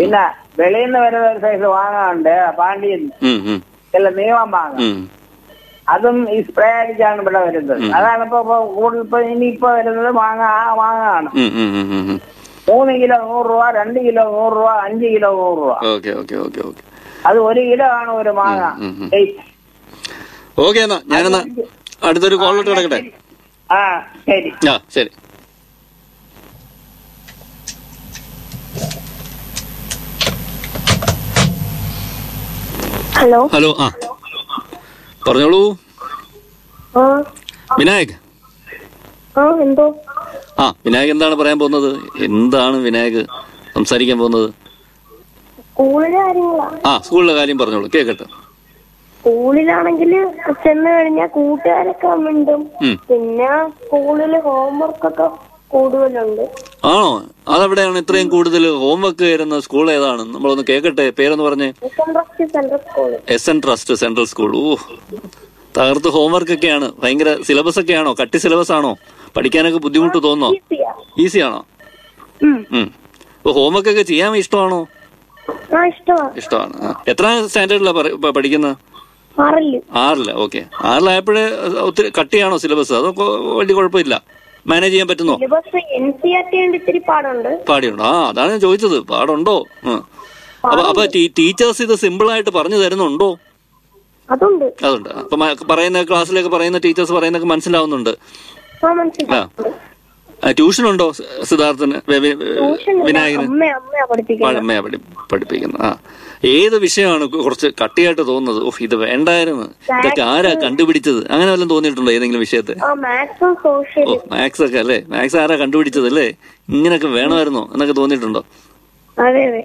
പിന്നെ വെളിയിൽ നിന്ന് വരുന്ന ഒരു സൈസ് വാങ്ങാറുണ്ട് പാണ്ടിയിൽ ഉം, ഉം, ചില നീളം വാങ്ങാം ഉം. അതും ഈ സ്പ്രേ അടിച്ചാണ് ഇവിടെ വരുന്നത് അതാണ് ഇപ്പൊ ഇപ്പൊ കൂടുതൽ ഇപ്പൊ ഇനിയിപ്പോ വരുന്നത് മാങ്ങ ആ മാങ്ങാണ് ഉം, ഉം, ഉം, ഉം, ഉം. മൂന്ന് കിലോ നൂറ് രൂപ രണ്ട് കിലോ നൂറ് രൂപ അഞ്ച് കിലോ നൂറ് രൂപ ഓക്കെ ഓക്കെ ഓക്കെ ഓക്കെ അത് ഒരു കിലോ ആണ് ഒരു മാങ്ങ ഉം, ഉം. ഏയ്. ഓക്കെ എന്നാ ഞാനെന്നാ അടുത്തൊരു കോളിട്ട് കിടക്കട്ടെ ആ ശരി ആ ശരി ഹലോ ഹലോ ആ പറഞ്ഞോളൂ ആ വിനായക് ആ എന്തോ ആ വിനായക് എന്താണ് പറയാൻ പോകുന്നത് എന്താണ് വിനായക് സംസാരിക്കാൻ പോകുന്നത് സ്കൂളിലെ കാര്യങ്ങളാ ആ സ്കൂളിലെ കാര്യം പറഞ്ഞോളൂ കേക്കട്ടെ സ്കൂളിലാണെങ്കിൽ ചെന്ന് കഴിഞ്ഞാൽ കൂട്ടുകാരൊക്കെ മിണ്ടും ഉം. പിന്നെ സ്കൂളിൽ ഹോംവർക്ക് ഒക്കെ കൂടുതലുണ്ട് ആണോ അതെവിടെയാണ് ഇത്രയും കൂടുതൽ ഹോംവർക്ക് വരുന്ന സ്കൂൾ ഏതാണ് നമ്മളൊന്ന് കേക്കട്ടെ പേരൊന്ന് പറഞ്ഞേ central central school S N trust central school ഓ തകർത്ത് ഹോംവർക്ക് ഒക്കെയാണ് ഭയങ്കര സിലബസ് ഒക്കെയാണോ കട്ടി സിലബസ് ആണോ പഠിക്കാനൊക്കെ ബുദ്ധിമുട്ട് തോന്നോ ഈസിയാ ഈസി ആണോ ഉം. ഉം അപ്പൊ ഹോംവർക്ക് ഒക്കെ ചെയ്യാൻ ഇഷ്ടമാണോ ആ ഇഷ്ടമാ ഇഷ്ടമാണ് ആ. എത്ര സ്റ്റാൻഡേർഡിലാണ് പഠിക്കുന്നത് ആറില് ആറില്ല ഓക്കെ ആറിലായപ്പോഴേ ഒത്തിരി കട്ടിയാണോ സിലബസ് അതൊക്കെ വലിയ കുഴപ്പമില്ല മാനേജ് ചെയ്യാൻ പറ്റുന്നോ syllabus N C R T കൊണ്ട് ഇത്തിരി പാടുണ്ട് പാടിയുണ്ടോ ആ അതാണ് ഞാൻ ചോദിച്ചത് പാടുണ്ടോ ഉം. അപ്പൊ അപ്പൊ ടീച്ചേഴ്സ് ഇത് സിമ്പിൾ ആയിട്ട് പറഞ്ഞു തരുന്നുണ്ടോ അതുണ്ട് അതുണ്ട് അപ്പൊ മ- പറയുന്ന ക്ലാസ്സിലൊക്കെ പറയുന്ന ടീച്ചേഴ്സ് പറയുന്നൊക്കെ മനസ്സിലാവുന്നുണ്ട് ആ മനസ്സിലായി ആ, ട്യൂഷൻ ഉണ്ടോ സി- സിദ്ധാർത്ഥന് വെ- വെ- ട്യൂഷൻ വിനായകന് അമ്മ അമ്മയാ പഠിപ്പിക്കുന്നത് അമ്മയെ പഠി പഠിപ്പിക്കുന്നത് ആ ഏത് വിഷയമാണ് കുറച്ച് കട്ടിയായിട്ട് തോന്നുന്നത് ഓഹ് ഇത് വേണ്ടായിരുന്നു ഇതൊക്കെ ആരാ കണ്ടുപിടിച്ചത് അങ്ങനെ വല്ലതും തോന്നിയിട്ടുണ്ടോ ഏതെങ്കിലും വിഷയത്തെ ആ മാത്സും ഓ സോഷ്യലും മാത്സ് ഒക്കെ അല്ലേ മാത്സ് ആരാ കണ്ടുപിടിച്ചത് അല്ലേ ഇങ്ങനൊക്കെ വേണമായിരുന്നോ എന്നൊക്കെ തോന്നിയിട്ടുണ്ടോ അതെ അതെ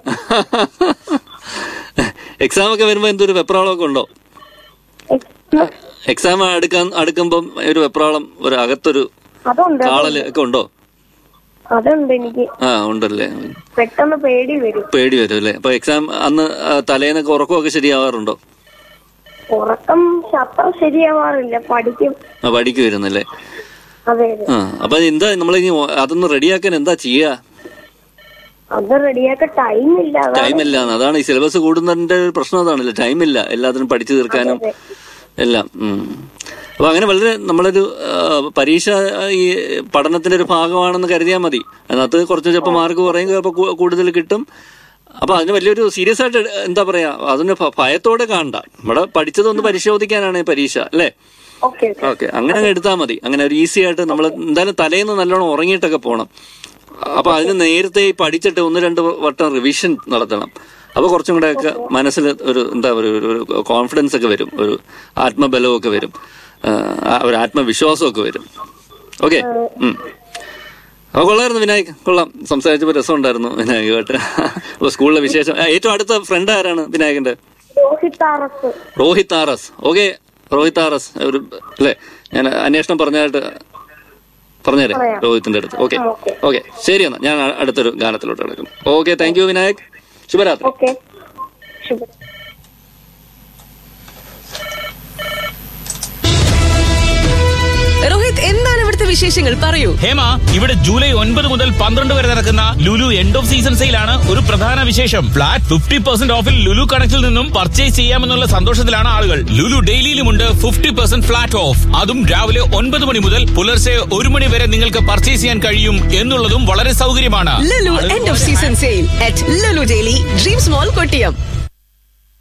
എക്സാം ഒക്കെ വരുമ്പോ എന്തൊരു വെപ്രാളമൊക്കെ ഉണ്ടോ എക്സ്- എക്സാം അടുക്കാൻ അടുക്കുമ്പം ഒരു വെപ്രാളം ഒരു അകത്തൊരു അതുണ്ട് കാളല് ഒക്കെ ഉണ്ടോ അതുണ്ട് എനിക്ക് ആ ഉണ്ടല്ലേ പെട്ടെന്ന് പേടി വരും പേടി വരും അല്ലേ അപ്പൊ എക്സാം അന്ന് ആ, തലേന്നൊക്കെ ഉറക്കമൊക്കെ ശരിയാവാറുണ്ടോ ഉറക്കം അത്ര ശരിയാവാറില്ല പഠിക്കും ആ പഠിക്കുമായിരുന്നല്ലേ അതെ അതെ ആ അപ്പൊ എന്താ നമ്മളിനി അതൊന്ന് റെഡിയാക്കാൻ എന്താ ചെയ്യാ അത് റെഡിയാക്കാൻ ടൈം ഇല്ല അതാണ് ടൈം ഇല്ല അതാണ് ഈ സിലബസ് കൂടുന്നതിന്റെ ഒരു പ്രശ്നം അതാണല്ലോ ടൈം ഇല്ല എല്ലാത്തിനും പഠിച്ചു തീർക്കാനും അതെ. എല്ലാം ഉം. അപ്പൊ അങ്ങനെ വളരെ നമ്മളൊരു ആ, പരീക്ഷ ആ, ഈ പഠനത്തിന്റെ ഒരു ഭാഗമാണെന്ന് കരുതിയാൽ മതി അതിനകത്ത് കുറച്ച് ചിലപ്പോൾ മാർക്ക് കുറയും ചിലപ്പോൾ കൂ- കൂടുതൽ കിട്ടും അപ്പൊ അതിന് വലിയൊരു സീരിയസ് ആയിട്ട് എട്- എന്താ പറയാ അതിന് ഭ- ഭയത്തോടെ കാണണ്ട നമ്മുടെ പഠിച്ചതൊന്ന് പരിശോധിക്കാനാണ് ഈ പരീക്ഷ അല്ലേ ഓക്കെ ഓക്കെ ഓക്കെ അങ്ങനെ അങ്ങ് എടുത്താൽ മതി അങ്ങനെ ഒരു ഈസി ആയിട്ട് നമ്മൾ എന്തായാലും തലേന്ന് നല്ലോണം ഉറങ്ങിയിട്ടൊക്കെ പോകണം അപ്പൊ അതിന് നേരത്തെ ഈ പഠിച്ചിട്ട് ഒന്ന് രണ്ട് വട്ടം റിവിഷൻ നടത്തണം അപ്പൊ കുറച്ചും കൂടെ ഒക്കെ മനസ്സിൽ ഒരു എന്താ പറയുക ഒരു കോൺഫിഡൻസ് ഒക്കെ വരും ഒരു ആത്മബലവും ഒക്കെ വരും ആ, ഒരു ആത്മവിശ്വാസമൊക്കെ വരും ഓക്കെ അപ്പൊ കൊള്ളായിരുന്നു വിനായക് കൊള്ളാം സംസാരിച്ചപ്പോ രസമുണ്ടായിരുന്നു വിനായകുമായിട്ട് അപ്പൊ സ്കൂളിലെ വിശേഷം ആ, ഏറ്റവും അടുത്ത ഫ്രണ്ട് ആരാണ് വിനായകന്റെ Rohit R S Rohit R S okay Rohit R S ഒരു അല്ലേ ഞാൻ അന്വേഷണം പറഞ്ഞായിട്ട് പറഞ്ഞേരെ പറയാം. രോഹിത്തിന്റെ അടുത്ത് ഓക്കെ ആ, ഓക്കെ. ഓക്കെ ശരി എന്നാ ഞാൻ അടുത്തൊരു ഗാനത്തിലോട്ട് കിടക്കും ഓക്കെ താങ്ക് യു വിനായക് ശുഭരാത്രി ഓക്കെ ശുഭ രോഹിത് എന്താണ് ഇവിടുത്തെ വിശേഷങ്ങൾ പറയൂ ഹേമ ഇവിടെ ജൂലൈ ഒൻപത് മുതൽ പന്ത്രണ്ട് വരെ നടക്കുന്ന ലുലു എൻഡ് ഓഫ് സീസൺ സെയിലാണ് ഒരു പ്രധാന വിശേഷം ഫ്ലാറ്റ് ഫിഫ്റ്റി പെർസെന്റ് ഓഫിൽ ലുലു കണക്റ്റിൽ നിന്നും പർച്ചേസ് ചെയ്യാമെന്നുള്ള സന്തോഷത്തിലാണ് ആളുകൾ ലുലു ഡെയിലിയിലുമുണ്ട് ഫിഫ്റ്റി പെർസെന്റ് ഫ്ലാറ്റ് ഓഫ് അതും രാവിലെ ഒൻപത് മണി മുതൽ പുലർച്ചെ ഒരു മണി വരെ നിങ്ങൾക്ക് പർച്ചേസ് ചെയ്യാൻ കഴിയും എന്നുള്ളതും വളരെ സൗകര്യമാണ് Lulu end of season sale at Lulu daily dreams mall Kottiyam